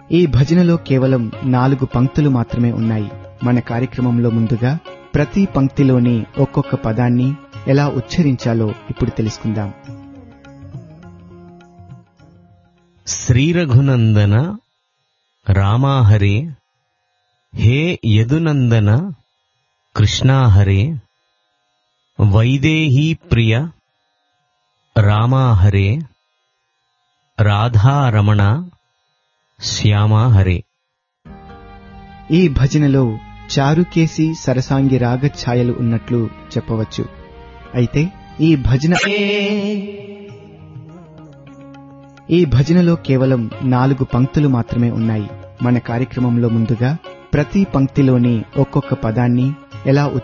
ఈ భజనలో కేవలం నాలుగు పంక్తులు మాత్రమే ఉన్నాయి మన కార్యక్రమంలో ముందుగా ప్రతి పంక్తిలోని ఒక్కొక్క పదాన్ని ఎలా ఉచ్చరించాలో ఇప్పుడు తెలుసుకుందాం శ్రీరఘునందన రామాహరే హే యదునందన కృష్ణాహరే వైదేహీ ప్రియ రామాహరే రాధారమణ శ్యామాహరే ఈ భజనలో చారుకేసి సరసాంగి రాగ ఛాయలు ఉన్నట్లు చెప్పవచ్చు అయితే ఈ భజన ఈ భజనలో కేవలం నాలుగు పంక్తులు మాత్రమే ఉన్నాయి మన కార్యక్రమంలో ముందుగా ప్రతి పంక్తిలోని ఒక్కొక్క పదాన్ని ఎలా